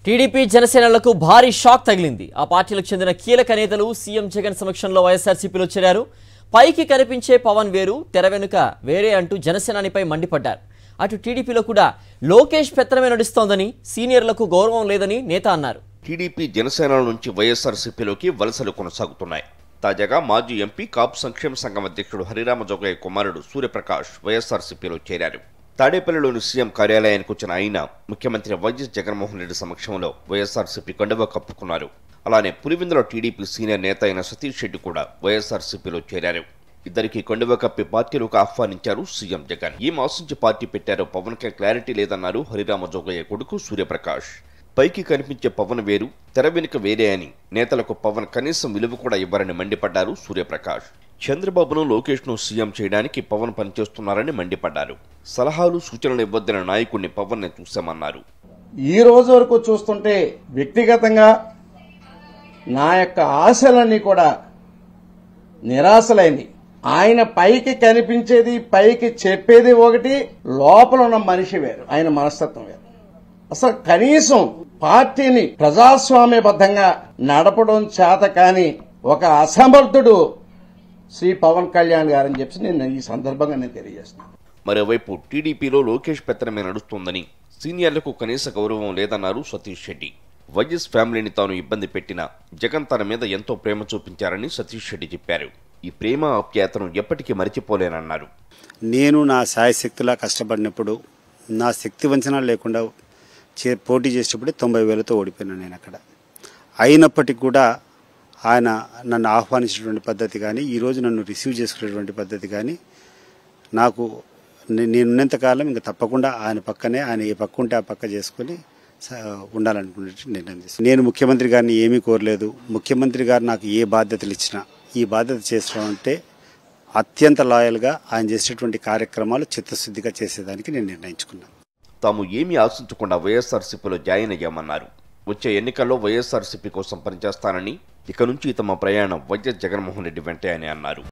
TDP జనసేనలకు భారీ shock తగిలింది ఆ పార్టీలకు చెందిన కీలక నేతలు సీఎం జగన్ సమక్షంలో వైఎస్ఆర్సీపీలో చేరారు పైకి కనిపించే పవన్ వేరు తెర వెనుక వేరే అంటూ జనసేనానిపై మండిపడ్డారు అటు టీడీపీలో కూడా లోకేష్ పెత్తనమే నడుస్తోందని సీనియర్లకు గౌరవం లేదని నేత అన్నారు టీడీపీ జనసేనల నుంచి వైఎస్ఆర్సీపీలోకి వలసలు కొనసాగుతున్నాయి తాజాగా మాజీ ఎంపీ కాపు సంక్షేమ సంఘం అధ్యక్షుడు హరిరామ జోగయ్య కుమారుడు సూర్యప్రకాష్ వైఎస్ఆర్సీపీలో చేరారు తాడేపల్లిలోని సీఎం కార్యాలయానికి వచ్చిన ఆయన ముఖ్యమంత్రి వైఎస్ జగన్మోహన్ రెడ్డి సమక్షంలో వైఎస్ఆర్సీపీ కండువా కప్పుకున్నారు అలానే పులివెందుల టీడీపీ సీనియర్ నేత అయిన సతీష్ రెడ్డి కూడా వైఎస్ఆర్సీపీలో చేరారు ఇద్దరికి కండువా కప్పి పార్టీలోకి ఆహ్వానించారు సీఎం జగన్ ఈ మాసించి పార్టీ పెట్టారో పవన్ కి క్లారిటీ లేదన్నారు హరిరామ జోగయ్య కొడుకు సూర్యప్రకాష్ పైకి కనిపించే పవన్ వేరు తెర వెనుక వేరే అని నేతలకు పవన్ కనీసం విలువ కూడా ఇవ్వరని మండిపడ్డారు సూర్యప్రకాష్ చంద్రబాబును లోకేష్ ను సీఎం చేయడానికి పవన్ పనిచేస్తున్నారని మండిపడ్డారు సలహాలు సూచనలు ఇవ్వొద్దిన నాయకుడిని పవన్ ని చూశామన్నారు ఈ రోజు వరకు చూస్తుంటే వ్యక్తిగతంగా నా యొక్క ఆశలన్నీ కూడా నిరాశలైంది ఆయన పైకి కనిపించేది పైకి చెప్పేది ఒకటి లోపల ఉన్న మనిషి వేరు ఆయన మనస్తత్వం వేరు అసలు కనీసం పార్టీని ప్రజాస్వామ్యబద్ధంగా నడపడం చేత కాని ఒక అసమర్థుడు శ్రీ పవన్ కళ్యాణ్ గారని చెప్పి నేను ఈ సందర్భంగా నేను తెలియజేస్తున్నాను మరోవైపు టీడీపీలో లోకేష్ పెత్తనమే నడుస్తోందని సీనియర్లకు కనీస గౌరవం లేదన్నారు సతీష్ రెడ్డి వైఎస్ ఫ్యామిలీని తాను ఇబ్బంది పెట్టినా జగన్ తన మీద ఎంతో ప్రేమ చూపించారని సతీష్ రెడ్డి చెప్పారు ఈ ప్రేమ ఆప్యాయతను ఎప్పటికీ మరిచిపోలేనన్నారు నేను నా శాయశక్తిలా కష్టపడినప్పుడు నా శక్తి వంచన లేకుండా చే పోటీ చేసేటప్పుడు తొంభై వేలతో ఓడిపోయాను నేను అక్కడ అయినప్పటికీ కూడా ఆయన నన్ను ఆహ్వానించినటువంటి పద్ధతి కానీ ఈరోజు నన్ను రిసీవ్ చేసుకునేటువంటి పద్ధతి కానీ నాకు నే- నేనున్నంతకాలం ఇంకా తప్పకుండా ఆయన పక్కనే ఆయన ఏ పక్క ఉంటే ఆ పక్క చేసుకుని స- ఉండాలనుకునే నిర్ణయం తీసుకున్నాను నేను ముఖ్యమంత్రి గారిని ఏమీ కోరలేదు ముఖ్యమంత్రి గారు నాకు ఏ బాధ్యతలు ఇచ్చినా ఈ బాధ్యత చేసడం అంటే అత్యంత లాయల్గా ఆయన చేసేటువంటి కార్యక్రమాలు చిత్తశుద్ధిగా చేసేదానికి నేను నిర్ణయించుకున్నాను తాము ఏమీ ఆశించకుండా వైఎస్ఆర్సీపీలో జాయిన్ అయ్యామన్నారు వచ్చే ఎన్నికల్లో వైఎస్ఆర్సీపీ కోసం పనిచేస్తానని ఇక నుంచి తమ ప్రయాణం వైఎస్ జగన్మోహన్ రెడ్డి వెంటే అని అన్నారు